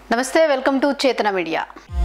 నమస్తే welcome to చేతన media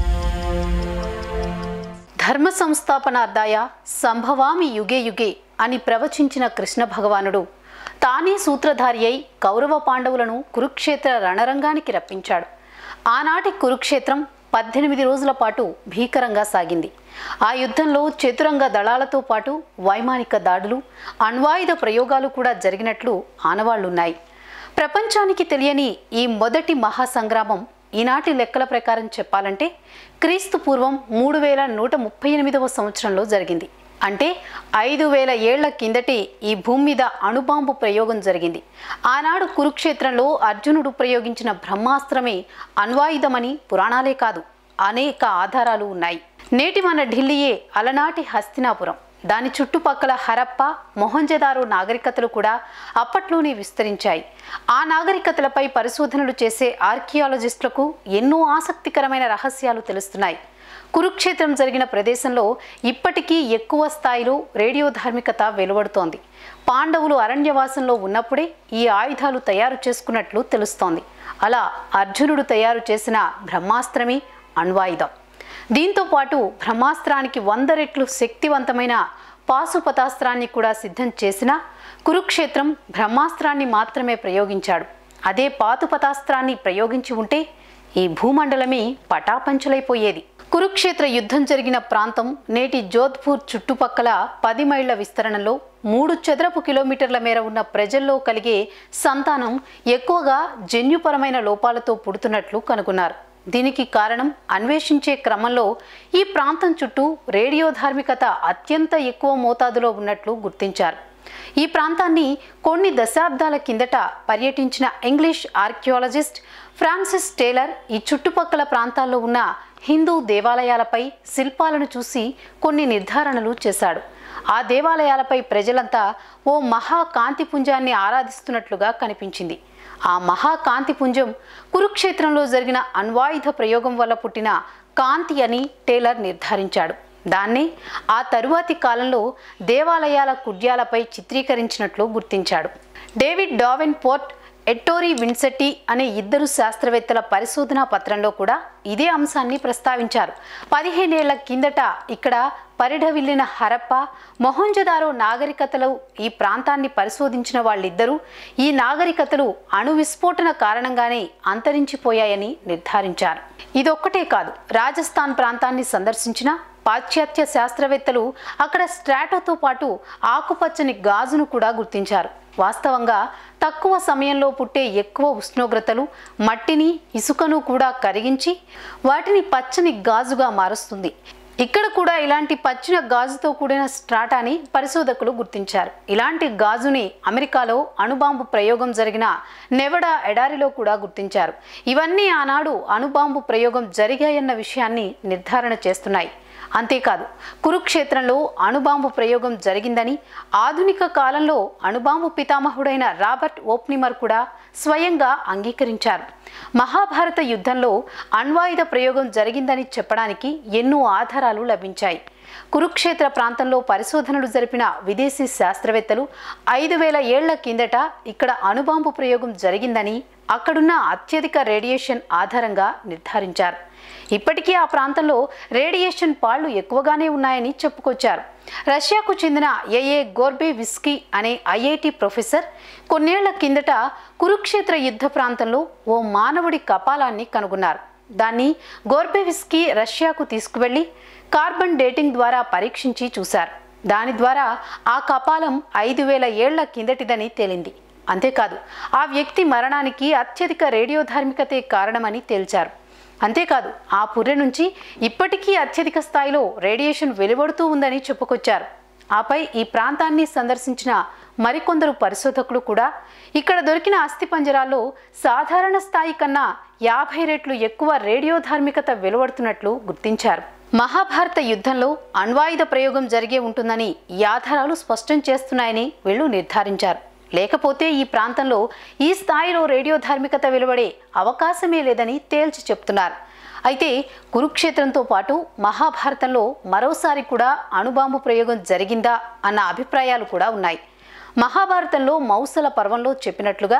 ధర్మ సంస్థాపనార్థాయ సంభవామి యుగే యుగే అని ప్రవచించిన కృష్ణ భగవానుడు తానే సూత్రధారి అయి కౌరవ పాండవులను కురుక్షేత్ర రణరంగానికి రప్పించాడు ఆనాటి కురుక్షేత్రం పద్దెనిమిది రోజుల పాటు భీకరంగా సాగింది ఆ యుద్ధంలో చతురంగ దళాలతో పాటు వైమానిక దాడులు అణ్వాయుధ ప్రయోగాలు కూడా జరిగినట్లు ఆనవాళ్లున్నాయి ప్రపంచానికి తెలియని ఈ మొదటి మహాసంగ్రామం ఈనాటి లెక్కల ప్రకారం చెప్పాలంటే క్రీస్తు పూర్వం మూడు వేల నూట ముప్పై ఎనిమిదవ సంవత్సరంలో జరిగింది అంటే ఐదు వేల ఏళ్ల కిందటే ఈ భూమి మీద అణుబాంబు ప్రయోగం జరిగింది ఆనాడు కురుక్షేత్రంలో అర్జునుడు ప్రయోగించిన బ్రహ్మాస్త్రమే అణ్వాయుధమని పురాణాలే కాదు అనేక ఆధారాలు ఉన్నాయి నేటి మన ఢిల్లీయే అలనాటి హస్తినాపురం దాని చుట్టుపక్కల హరప్ప మొహంజదారో నాగరికతలు కూడా అప్పట్లోనే విస్తరించాయి ఆ నాగరికతలపై పరిశోధనలు చేసే ఆర్కియాలజిస్టులకు ఎన్నో ఆసక్తికరమైన రహస్యాలు తెలుస్తున్నాయి కురుక్షేత్రం జరిగిన ప్రదేశంలో ఇప్పటికీ ఎక్కువ స్థాయిలో రేడియో ధార్మికత వెలువడుతోంది పాండవులు అరణ్యవాసంలో ఉన్నప్పుడే ఈ ఆయుధాలు తయారు చేసుకున్నట్లు తెలుస్తోంది అలా అర్జునుడు తయారు చేసిన బ్రహ్మాస్త్రమే అణ్వాయుధం దీంతో పాటు బ్రహ్మాస్త్రానికి వంద రెట్లు శక్తివంతమైన పాశుపతాస్త్రాన్ని కూడా సిద్ధం చేసిన కురుక్షేత్రం బ్రహ్మాస్త్రాన్ని మాత్రమే ప్రయోగించాడు అదే పాతుపతాస్త్రాన్ని ప్రయోగించి ఉంటే ఈ భూమండలమే పటాపంచలైపోయేది కురుక్షేత్ర యుద్ధం జరిగిన ప్రాంతం నేటి జోధ్పూర్ చుట్టుపక్కల పది మైళ్ల విస్తరణలో మూడు చదరపు కిలోమీటర్ల మేర ఉన్న ప్రజల్లో కలిగే సంతానం ఎక్కువగా జన్యుపరమైన లోపాలతో పుడుతున్నట్లు కనుగొన్నారు దీనికి కారణం అన్వేషించే క్రమంలో ఈ ప్రాంతం చుట్టూ రేడియో ధార్మికత అత్యంత ఎక్కువ మోతాదులో ఉన్నట్లు గుర్తించారు ఈ ప్రాంతాన్ని కొన్ని దశాబ్దాల కిందట పర్యటించిన ఇంగ్లీష్ ఆర్కియాలజిస్ట్ ఫ్రాన్సిస్ టేలర్ ఈ చుట్టుపక్కల ప్రాంతాల్లో ఉన్న హిందూ దేవాలయాలపై శిల్పాలను చూసి కొన్ని నిర్ధారణలు చేశాడు ఆ దేవాలయాలపై ప్రజలంతా ఓ మహా కాంతిపుంజాన్ని ఆరాధిస్తున్నట్లుగా కనిపించింది ఆ మహాకాంతి పుంజం కురుక్షేత్రంలో జరిగిన అణ్వాయుధ ప్రయోగం వల్ల పుట్టిన కాంతి అని టేలర్ నిర్ధారించాడు దాన్ని ఆ తరువాతి కాలంలో దేవాలయాల కుడ్యాలపై చిత్రీకరించినట్లు గుర్తించాడు డేవిడ్ డావెన్ పోర్ట్ ఎట్టోరీ విన్సెట్టి అనే ఇద్దరు శాస్త్రవేత్తల పరిశోధనా పత్రంలో కూడా ఇదే అంశాన్ని ప్రస్తావించారు పదిహేనేళ్ల కిందట ఇక్కడ పరిఢవిల్లిన హరప్ప మొహంజదారో నాగరికతలు ఈ ప్రాంతాన్ని పరిశోధించిన వాళ్ళిద్దరూ ఈ నాగరికతలు అణు విస్ఫోటన కారణంగానే అంతరించిపోయాయని నిర్ధారించారు ఇదొక్కటే కాదు రాజస్థాన్ ప్రాంతాన్ని సందర్శించిన పాశ్చాత్య శాస్త్రవేత్తలు అక్కడ స్ట్రాటోతో పాటు ఆకుపచ్చని గాజును కూడా గుర్తించారు వాస్తవంగా తక్కువ సమయంలో పుట్టే ఎక్కువ ఉష్ణోగ్రతలు మట్టిని ఇసుకను కూడా కరిగించి వాటిని పచ్చని గాజుగా మారుస్తుంది ఇక్కడ కూడా ఇలాంటి పచ్చిన గాజుతో కూడిన స్ట్రాటాని పరిశోధకులు గుర్తించారు ఇలాంటి గాజుని అమెరికాలో అణుబాంబు ప్రయోగం జరిగిన నెవడా ఎడారిలో కూడా గుర్తించారు ఇవన్నీ ఆనాడు అణుబాంబు ప్రయోగం జరిగాయన్న విషయాన్ని నిర్ధారణ చేస్తున్నాయి అంతేకాదు కురుక్షేత్రంలో అణుబాంబు ప్రయోగం జరిగిందని ఆధునిక కాలంలో అణుబాంబు పితామహుడైన రాబర్ట్ ఓప్నిమర్ కూడా స్వయంగా అంగీకరించారు మహాభారత యుద్ధంలో అణ్వాయుధ ప్రయోగం జరిగిందని చెప్పడానికి ఎన్నో ఆధారాలు లభించాయి కురుక్షేత్ర ప్రాంతంలో పరిశోధనలు జరిపిన విదేశీ శాస్త్రవేత్తలు ఐదు వేల ఏళ్ల కిందట ఇక్కడ అణుబాంబు ప్రయోగం జరిగిందని అక్కడున్న అత్యధిక రేడియేషన్ ఆధారంగా నిర్ధారించారు ఇప్పటికీ ఆ ప్రాంతంలో రేడియేషన్ పాళ్లు ఎక్కువగానే ఉన్నాయని చెప్పుకొచ్చారు రష్యాకు చెందిన ఏఏ గోర్బే విస్కీ అనే ఐఐటి ప్రొఫెసర్ కొన్నేళ్ల కిందట కురుక్షేత్ర యుద్ధ ప్రాంతంలో ఓ మానవుడి కపాలాన్ని కనుగొన్నారు దాన్ని గోర్బెవిస్కీ రష్యాకు తీసుకువెళ్లి కార్బన్ డేటింగ్ ద్వారా పరీక్షించి చూశారు దాని ద్వారా ఆ కపాలం ఐదు వేల ఏళ్ల కిందటిదని తేలింది అంతేకాదు ఆ వ్యక్తి మరణానికి అత్యధిక రేడియోధార్మికతే కారణమని తేల్చారు అంతేకాదు ఆ పుర్రె నుంచి ఇప్పటికీ అత్యధిక స్థాయిలో రేడియేషన్ వెలువడుతూ ఉందని చెప్పుకొచ్చారు ఆపై ఈ ప్రాంతాన్ని సందర్శించిన మరికొందరు పరిశోధకులు కూడా ఇక్కడ దొరికిన అస్థిపంజరాల్లో సాధారణ స్థాయి కన్నా యాభై రెట్లు ఎక్కువ రేడియోధార్మికత వెలువడుతున్నట్లు గుర్తించారు మహాభారత యుద్ధంలో అణ్వాయుధ ప్రయోగం జరిగే ఉంటుందని ఈ ఆధారాలు స్పష్టం చేస్తున్నాయని వీళ్ళు నిర్ధారించారు లేకపోతే ఈ ప్రాంతంలో ఈ స్థాయిలో రేడియో ధార్మికత వెలువడే అవకాశమే లేదని తేల్చి చెప్తున్నారు అయితే కురుక్షేత్రంతో పాటు మహాభారతంలో మరోసారి కూడా అణుబాంబు ప్రయోగం జరిగిందా అన్న అభిప్రాయాలు కూడా ఉన్నాయి మహాభారతంలో మౌసల పర్వంలో చెప్పినట్లుగా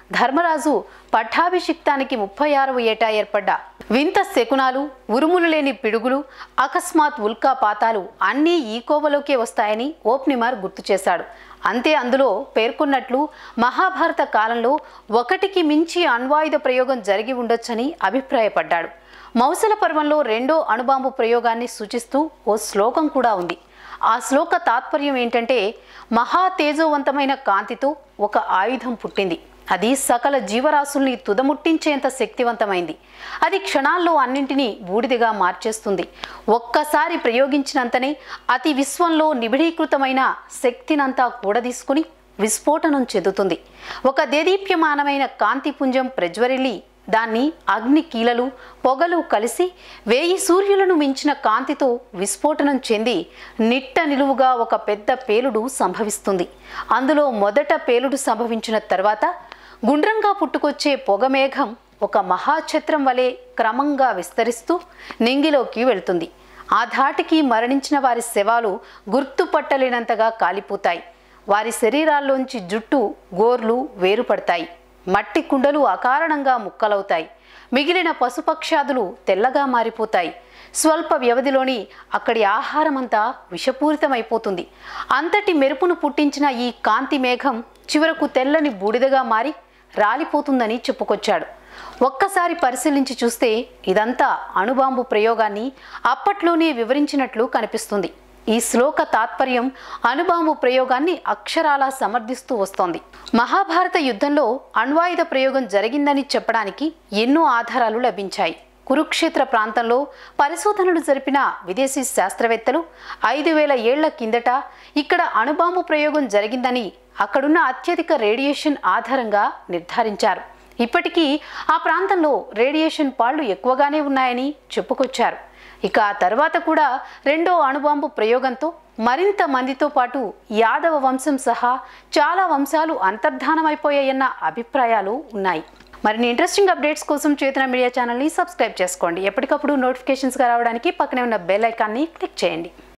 ధర్మరాజు పట్టాభిషిక్తానికి ముప్పై ఆరవ ఏటా ఏర్పడ్డ వింత శకునాలు ఉరుములు లేని పిడుగులు అకస్మాత్ ఉల్కాపాతాలు అన్నీ ఈ కోవలోకే వస్తాయని ఓప్నిమర్ గుర్తు చేశాడు అంతే అందులో పేర్కొన్నట్లు మహాభారత కాలంలో ఒకటికి మించి అణ్వాయుధ ప్రయోగం జరిగి ఉండొచ్చని అభిప్రాయపడ్డాడు మౌసల పర్వంలో రెండో అణుబాంబు ప్రయోగాన్ని సూచిస్తూ ఓ శ్లోకం కూడా ఉంది ఆ శ్లోక తాత్పర్యం ఏంటంటే మహా తేజోవంతమైన కాంతితో ఒక ఆయుధం పుట్టింది అది సకల జీవరాశుల్ని తుదముట్టించేంత శక్తివంతమైంది అది క్షణాల్లో అన్నింటినీ బూడిదిగా మార్చేస్తుంది ఒక్కసారి ప్రయోగించినంతనే అతి విశ్వంలో నిబిడీకృతమైన శక్తినంతా కూడదీసుకుని విస్ఫోటనం చెందుతుంది ఒక దేదీప్యమానమైన కాంతిపుంజం ప్రజ్వరిల్లి దాన్ని అగ్ని కీలలు పొగలు కలిసి వేయి సూర్యులను మించిన కాంతితో విస్ఫోటనం చెంది నిట్ట నిలువుగా ఒక పెద్ద పేలుడు సంభవిస్తుంది అందులో మొదట పేలుడు సంభవించిన తర్వాత గుండ్రంగా పుట్టుకొచ్చే పొగమేఘం ఒక మహాఛత్రం వలె క్రమంగా విస్తరిస్తూ నింగిలోకి వెళ్తుంది ఆ ధాటికి మరణించిన వారి శవాలు గుర్తుపట్టలేనంతగా కాలిపోతాయి వారి శరీరాల్లోంచి జుట్టు గోర్లు వేరుపడతాయి మట్టి కుండలు అకారణంగా ముక్కలవుతాయి మిగిలిన పశుపక్షాదులు తెల్లగా మారిపోతాయి స్వల్ప వ్యవధిలోని అక్కడి ఆహారమంతా విషపూరితమైపోతుంది అంతటి మెరుపును పుట్టించిన ఈ కాంతి మేఘం చివరకు తెల్లని బూడిదగా మారి రాలిపోతుందని చెప్పుకొచ్చాడు ఒక్కసారి పరిశీలించి చూస్తే ఇదంతా అణుబాంబు ప్రయోగాన్ని అప్పట్లోనే వివరించినట్లు కనిపిస్తుంది ఈ శ్లోక తాత్పర్యం అణుబాంబు ప్రయోగాన్ని అక్షరాలా సమర్థిస్తూ వస్తోంది మహాభారత యుద్ధంలో అణ్వాయుధ ప్రయోగం జరిగిందని చెప్పడానికి ఎన్నో ఆధారాలు లభించాయి కురుక్షేత్ర ప్రాంతంలో పరిశోధనలు జరిపిన విదేశీ శాస్త్రవేత్తలు ఐదు వేల ఏళ్ల కిందట ఇక్కడ అణుబాంబు ప్రయోగం జరిగిందని అక్కడున్న అత్యధిక రేడియేషన్ ఆధారంగా నిర్ధారించారు ఇప్పటికీ ఆ ప్రాంతంలో రేడియేషన్ పాళ్లు ఎక్కువగానే ఉన్నాయని చెప్పుకొచ్చారు ఇక ఆ తర్వాత కూడా రెండో అణుబాంబు ప్రయోగంతో మరింత మందితో పాటు యాదవ వంశం సహా చాలా వంశాలు అంతర్ధానమైపోయాయన్న అభిప్రాయాలు ఉన్నాయి మరిన్ని ఇంట్రెస్టింగ్ అప్డేట్స్ కోసం చేతన మీడియా ఛానల్ని సబ్స్క్రైబ్ చేసుకోండి ఎప్పటికప్పుడు నోటిఫికేషన్స్గా రావడానికి పక్కనే ఉన్న బెల్ ఐకాన్ని క్లిక్ చేయండి